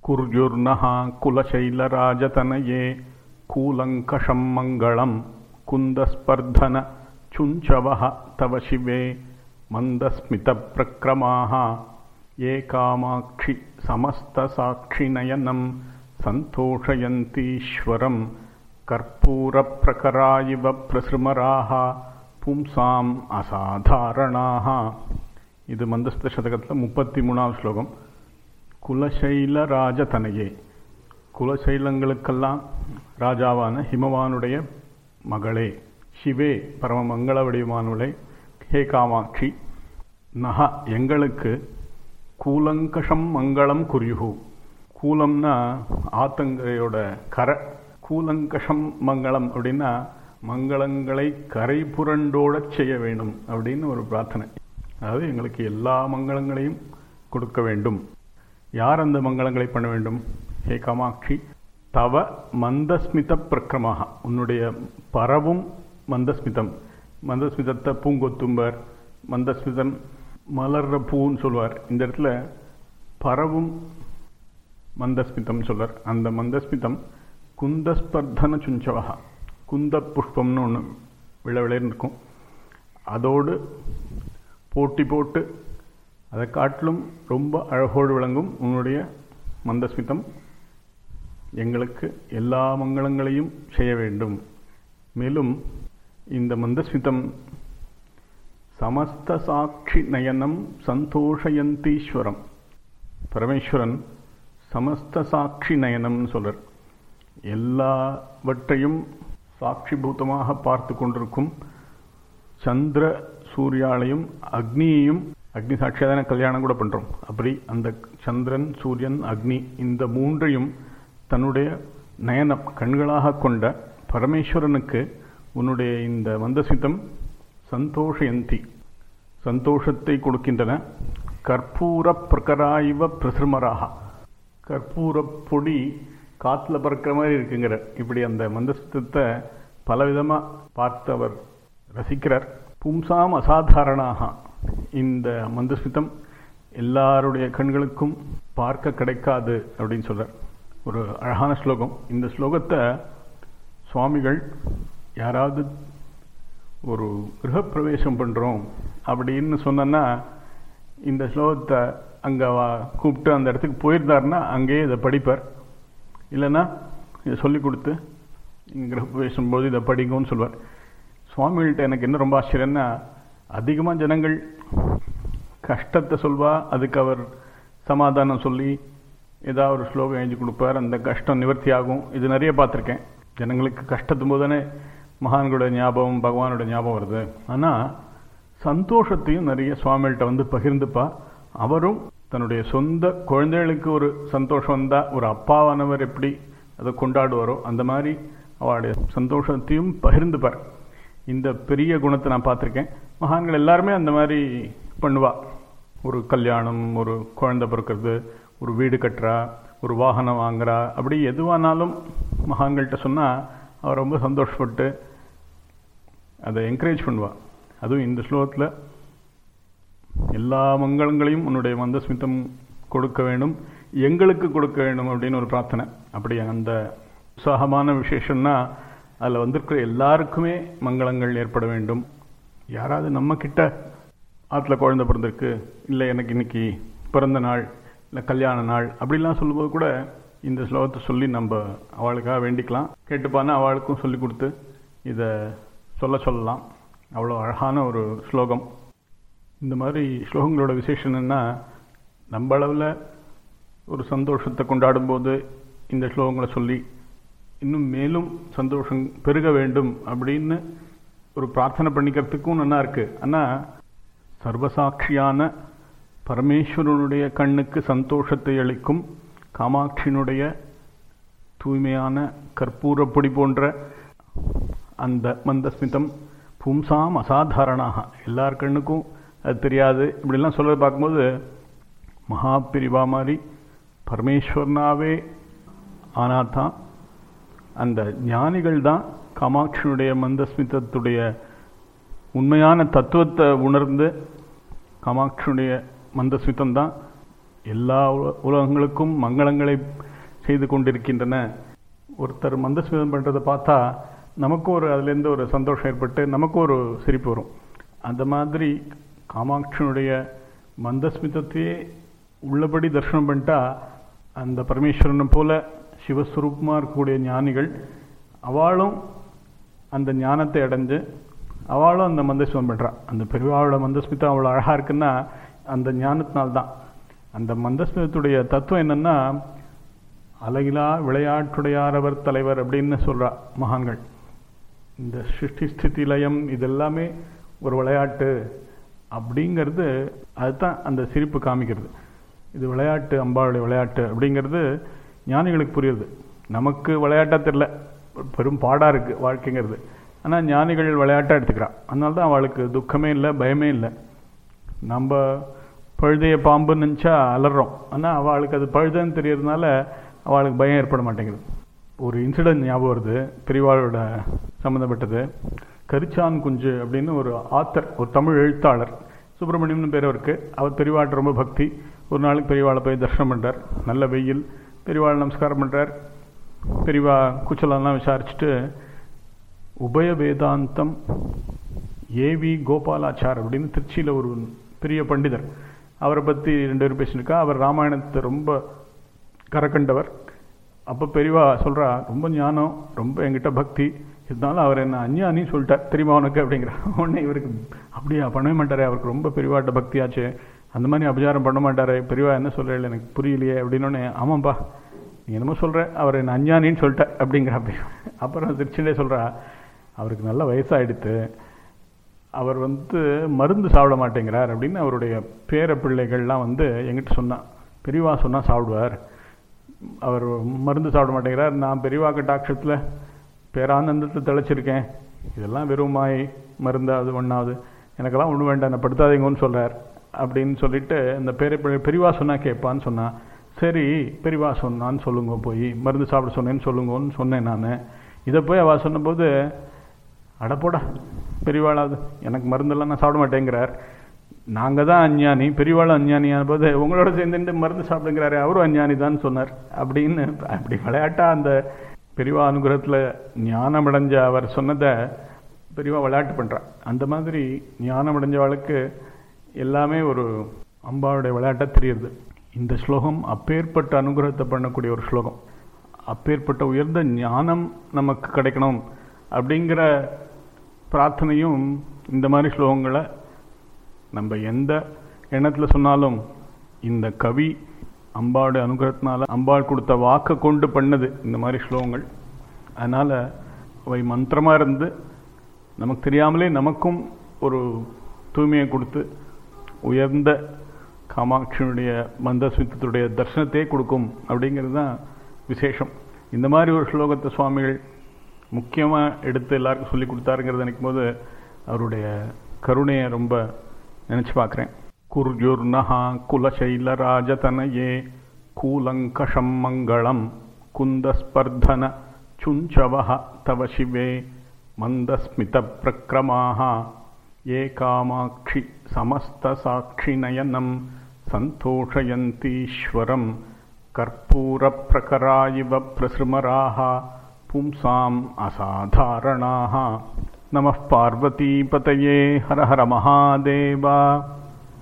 कुर्युर्नः कुलशैलराजतनये कूलङ्कषं मङ्गलं कुन्दस्पर्धन चुञ्चवः तव शिवे मन्दस्मितप्रक्रमाः ये कामाक्षि समस्तसाक्षिनयनं सन्तोषयन्तीश्वरं कर्पूरप्रकरा इव प्रसृमराः பும்சாம் அசாதாரணாக இது மந்தஸ்த சதகத்தில் முப்பத்தி மூணாவது ஸ்லோகம் குலசைல ராஜதனையே குலசைலங்களுக்கெல்லாம் ராஜாவான ஹிமவானுடைய மகளே சிவே பரம மங்கள வடிவானுடைய ஹே காமாட்சி நக எங்களுக்கு கூலங்கஷம் மங்களம் குறியுகு கூலம்னா ஆத்தங்கரையோட கரை கூலங்கஷம் மங்களம் அப்படின்னா மங்களங்களை கரை புரண்டோடச் செய்ய வேண்டும் அப்படின்னு ஒரு பிரார்த்தனை அதாவது எங்களுக்கு எல்லா மங்களங்களையும் கொடுக்க வேண்டும் யார் அந்த மங்களங்களை பண்ண வேண்டும் ஹே காமாட்சி தவ மந்தஸ்மித பிரக்கிரமாக உன்னுடைய பரவும் மந்தஸ்மிதம் மந்தஸ்மிதத்தை பூங்கொத்தும்பர் மந்தஸ்மிதம் மலர்ற பூன்னு சொல்வார் இந்த இடத்துல பரவும் மந்தஸ்மிதம் சொல்வார் அந்த மந்தஸ்மிதம் குந்தஸ்பர்தன சுஞ்சவகா குந்த புஷ்பம்னு ஒன்று விள விளையன்னு இருக்கும் அதோடு போட்டி போட்டு அதை காட்டிலும் ரொம்ப அழகோடு விளங்கும் உன்னுடைய மந்தஸ்மிதம் எங்களுக்கு எல்லா மங்களங்களையும் செய்ய வேண்டும் மேலும் இந்த மந்தஸ்மிதம் சமஸ்த சாட்சி நயனம் சந்தோஷயந்தீஸ்வரம் பரமேஸ்வரன் சமஸ்த சாட்சி நயனம்னு சொல்றார் எல்லாவற்றையும் சாட்சிபூதமாக பார்த்து கொண்டிருக்கும் சந்திர சூர்யாலையும் அக்னியையும் அக்னி சாட்சியாக கல்யாணம் கூட பண்ணுறோம் அப்படி அந்த சந்திரன் சூரியன் அக்னி இந்த மூன்றையும் தன்னுடைய நயனம் கண்களாக கொண்ட பரமேஸ்வரனுக்கு உன்னுடைய இந்த மந்தசித்தம் சந்தோஷயந்தி சந்தோஷத்தை கொடுக்கின்றன கற்பூர பிரகராய்வ பிரசிருமராக கற்பூர பொடி காற்றுல பறக்கிற மாதிரி இருக்குங்கிற இப்படி அந்த மந்தஸ்தத்தை பலவிதமாக பார்த்து அவர் ரசிக்கிறார் பும்சாம் அசாதாரணாக இந்த மந்தஸ்மிதம் எல்லாருடைய கண்களுக்கும் பார்க்க கிடைக்காது அப்படின்னு சொல்றார் ஒரு அழகான ஸ்லோகம் இந்த ஸ்லோகத்தை சுவாமிகள் யாராவது ஒரு கிரகப்பிரவேசம் பண்ணுறோம் அப்படின்னு சொன்னா இந்த ஸ்லோகத்தை அங்கே கூப்பிட்டு அந்த இடத்துக்கு போயிருந்தாருன்னா அங்கேயே இதை படிப்பார் இல்லைன்னா இதை சொல்லி கொடுத்து கிரகப்பிரவேசம் போது இதை படிங்கன்னு சொல்லுவார் சுவாமிகள்கிட்ட எனக்கு என்ன ரொம்ப ஆச்சரியம்னா அதிகமாக ஜனங்கள் கஷ்டத்தை சொல்வா அதுக்கு அவர் சமாதானம் சொல்லி ஏதாவது ஒரு ஸ்லோகம் எழுதி கொடுப்பார் அந்த கஷ்டம் நிவர்த்தி ஆகும் இது நிறைய பார்த்துருக்கேன் ஜனங்களுக்கு கஷ்டத்தும் போது தானே மகான்களோட ஞாபகம் பகவானோட ஞாபகம் வருது ஆனால் சந்தோஷத்தையும் நிறைய சுவாமிகள்கிட்ட வந்து பகிர்ந்துப்பா அவரும் தன்னுடைய சொந்த குழந்தைகளுக்கு ஒரு சந்தோஷம் வந்தால் ஒரு அப்பாவானவர் எப்படி அதை கொண்டாடுவாரோ அந்த மாதிரி அவளுடைய சந்தோஷத்தையும் பகிர்ந்துப்பார் இந்த பெரிய குணத்தை நான் பார்த்துருக்கேன் மகான்கள் எல்லாருமே அந்த மாதிரி பண்ணுவா ஒரு கல்யாணம் ஒரு குழந்தை பிறக்கிறது ஒரு வீடு கட்டுறா ஒரு வாகனம் வாங்குறா அப்படி எதுவானாலும் மகான்கள்கிட்ட சொன்னால் அவர் ரொம்ப சந்தோஷப்பட்டு அதை என்கரேஜ் பண்ணுவா அதுவும் இந்த ஸ்லோகத்தில் எல்லா மங்களங்களையும் உன்னுடைய மந்தஸ்மிதம் கொடுக்க வேண்டும் எங்களுக்கு கொடுக்க வேண்டும் அப்படின்னு ஒரு பிரார்த்தனை அப்படி அந்த உற்சாகமான விசேஷம்னா அதில் வந்திருக்கிற எல்லாருக்குமே மங்களங்கள் ஏற்பட வேண்டும் யாராவது நம்ம கிட்ட ஆற்றுல குழந்தை பிறந்திருக்கு இல்லை எனக்கு இன்னைக்கு பிறந்த நாள் இல்லை கல்யாண நாள் அப்படிலாம் சொல்லும்போது கூட இந்த ஸ்லோகத்தை சொல்லி நம்ம அவளுக்காக வேண்டிக்கலாம் கேட்டுப்பானா அவளுக்கும் சொல்லி கொடுத்து இதை சொல்ல சொல்லலாம் அவ்வளோ அழகான ஒரு ஸ்லோகம் இந்த மாதிரி ஸ்லோகங்களோட விசேஷம் என்னென்னா நம்ம அளவில் ஒரு சந்தோஷத்தை கொண்டாடும்போது இந்த ஸ்லோகங்களை சொல்லி இன்னும் மேலும் சந்தோஷம் பெருக வேண்டும் அப்படின்னு ஒரு பிரார்த்தனை பண்ணிக்கிறதுக்கும் நல்லா இருக்கு ஆனால் சர்வசாட்சியான பரமேஸ்வரனுடைய கண்ணுக்கு சந்தோஷத்தை அளிக்கும் காமாட்சியினுடைய தூய்மையான கற்பூரப்பொடி போன்ற அந்த மந்தஸ்மிதம் பும்சாம் அசாதாரணாக எல்லார் கண்ணுக்கும் அது தெரியாது இப்படிலாம் சொல்ல பார்க்கும்போது மகாபிரிவா மாதிரி பரமேஸ்வரனாவே ஆனால் தான் அந்த ஞானிகள் தான் காமாட்சியினுடைய மந்தஸ்மிதத்துடைய உண்மையான தத்துவத்தை உணர்ந்து காமாட்சியுடைய மந்தஸ்மிதம் தான் எல்லா உல- உலகங்களுக்கும் மங்களங்களை செய்து கொண்டிருக்கின்றன ஒருத்தர் மந்தஸ்மிதம் பண்ணுறதை பார்த்தா நமக்கும் ஒரு அதுலேருந்து ஒரு சந்தோஷம் ஏற்பட்டு நமக்கும் ஒரு சிரிப்பு வரும் அந்த மாதிரி காமாட்சியினுடைய மந்தஸ்மிதத்தையே உள்ளபடி தரிசனம் பண்ணிட்டா அந்த பரமேஸ்வரனை போல சிவஸ்வரூபமாக இருக்கக்கூடிய ஞானிகள் அவளும் அந்த ஞானத்தை அடைஞ்சு அவளும் அந்த மந்தஸ்மிதம் பண்ணுறா அந்த பெரியவாளோட மந்தஸ்மிதம் அவ்வளோ அழகாக இருக்குன்னா அந்த ஞானத்தினால்தான் அந்த மந்தஸ்மிதத்துடைய தத்துவம் என்னன்னா அழகிலா விளையாட்டுடையாரவர் தலைவர் அப்படின்னு சொல்றா மகான்கள் இந்த சிருஷ்டி ஸ்திதி லயம் இதெல்லாமே ஒரு விளையாட்டு அப்படிங்கிறது அதுதான் அந்த சிரிப்பு காமிக்கிறது இது விளையாட்டு அம்பாளுடைய விளையாட்டு அப்படிங்கிறது ஞானிகளுக்கு புரியுது நமக்கு விளையாட்டா தெரியல பெரும் பாடா இருக்கு வாழ்க்கைங்கிறது ஆனால் ஞானிகள் விளையாட்டா எடுத்துக்கிறா அதனால தான் அவளுக்கு துக்கமே இல்லை பயமே இல்லை நம்ம பழுதைய பாம்புன்னு நினச்சா அலறோம் ஆனால் அவளுக்கு அது பழுதுன்னு தெரியறதுனால அவளுக்கு பயம் ஏற்பட மாட்டேங்குது ஒரு இன்சிடென்ட் ஞாபகம் வருது பெரியவாளோட சம்மந்தப்பட்டது கரிச்சான் குஞ்சு அப்படின்னு ஒரு ஆத்தர் ஒரு தமிழ் எழுத்தாளர் சுப்பிரமணியம்னு பேர் அவருக்கு அவர் பெரியவாட்ட ரொம்ப பக்தி ஒரு நாளைக்கு பெரியவாளை போய் தரிசனம் பண்ணுறார் நல்ல வெயில் பெரியவாளை நமஸ்காரம் பண்ணுறார் பெரியவா குச்சலெல்லாம் விசாரிச்சுட்டு உபய வேதாந்தம் ஏவி கோபாலாச்சார் அப்படின்னு திருச்சியில் ஒரு பெரிய பண்டிதர் அவரை பற்றி ரெண்டு பேரும் பேசியிருக்கா அவர் ராமாயணத்தை ரொம்ப கரக்கண்டவர் அப்போ பெரியவா சொல்கிறா ரொம்ப ஞானம் ரொம்ப என்கிட்ட பக்தி இருந்தாலும் அவர் என்ன அஞ்ஞானின்னு சொல்லிட்டார் தெரியுமா உனக்கு அப்படிங்கிற உடனே இவருக்கு அப்படியா பண்ணவே மாட்டாரே அவருக்கு ரொம்ப பெரியவாட்ட பக்தியாச்சு அந்த மாதிரி அபச்சாரம் பண்ண மாட்டாரே பெரியவா என்ன சொல்கிறேன் எனக்கு புரியலையே அப்படின்னோடனே ஆமாம்பா நீ என்னமோ சொல்கிற அவர் என்ன அஞ்ஞானின்னு சொல்லிட்ட அப்படிங்கிற அப்படி அப்புறம் திருச்சிலே சொல்கிறா அவருக்கு நல்ல வயசாயிடுத்து அவர் வந்து மருந்து சாப்பிட மாட்டேங்கிறார் அப்படின்னு அவருடைய பேர பிள்ளைகள்லாம் வந்து எங்கிட்ட சொன்னான் பெரியவா சொன்னால் சாப்பிடுவார் அவர் மருந்து சாப்பிட மாட்டேங்கிறார் நான் பெரியவா கட்டாட்சத்தில் பேரானந்தத்தை தெளிச்சிருக்கேன் இதெல்லாம் வெறும் மாய் மருந்தாவது ஒன்றாவது எனக்கெல்லாம் ஒன்றும் வேண்டாம் நான் படுத்தாதீங்கன்னு சொல்கிறார் அப்படின்னு சொல்லிட்டு இந்த பேர பிள்ளை பெரியவா சொன்னால் கேட்பான்னு சொன்னான் சரி பெரியவா சொன்னான்னு சொல்லுங்க போய் மருந்து சாப்பிட சொன்னேன்னு சொல்லுங்கன்னு சொன்னேன் நான் இதை போய் அவள் சொன்னபோது அடப்போடா பெரியவாளாவது எனக்கு மருந்தெல்லாம் நான் சாப்பிட மாட்டேங்கிறார் நாங்கள் தான் அஞ்ஞானி பெரியவாளும் அஞ்ஞானியான போது உங்களோட சேர்ந்துட்டு மருந்து சாப்பிடுங்கிறாரு அவரும் அஞ்ஞானி தான் சொன்னார் அப்படின்னு அப்படி விளையாட்டா அந்த பெரியவா அனுகிரகத்தில் ஞானம் அடைஞ்ச அவர் சொன்னதை பெரியவா விளையாட்டு பண்ணுறா அந்த மாதிரி ஞானம் அடைஞ்சவளுக்கு எல்லாமே ஒரு அம்பாவுடைய விளையாட்டாக தெரியுது இந்த ஸ்லோகம் அப்பேற்பட்ட அனுகிரகத்தை பண்ணக்கூடிய ஒரு ஸ்லோகம் அப்பேற்பட்ட உயர்ந்த ஞானம் நமக்கு கிடைக்கணும் அப்படிங்கிற பிரார்த்தனையும் இந்த மாதிரி ஸ்லோகங்களை நம்ம எந்த எண்ணத்தில் சொன்னாலும் இந்த கவி அம்பாவுடைய அனுகிரகத்தினால அம்பாள் கொடுத்த வாக்கை கொண்டு பண்ணது இந்த மாதிரி ஸ்லோகங்கள் அதனால் அவை மந்திரமாக இருந்து நமக்கு தெரியாமலே நமக்கும் ஒரு தூய்மையை கொடுத்து உயர்ந்த காமாட்சியினுடைய மந்தஸ்மித்தத்துடைய தர்சனத்தையே கொடுக்கும் அப்படிங்கிறது தான் விசேஷம் இந்த மாதிரி ஒரு ஸ்லோகத்தை சுவாமிகள் முக்கியமாக எடுத்து எல்லாருக்கும் சொல்லி கொடுத்தாருங்கிறத நினைக்கும் போது அவருடைய கருணையை ரொம்ப நினச்சி பார்க்குறேன் குர்யுர்னஹா குலசைலராஜதனயே கூலங்கஷம் மங்களம் குந்தஸ்பர்தன சுஞ்சவः தவ சிவே மந்தஸ்மித பிரக்ரமாக ஏ காமாட்சி சமஸ்தசாட்சிநயனம் சந்தோஷயந்தீஸ்வரம் கற்பூரப்பிரகரா இவ பிரசிருமராः பும்சாம் அசாதாரணாः நமः பார்வதீபதயே ஹர ஹர மகாதேவா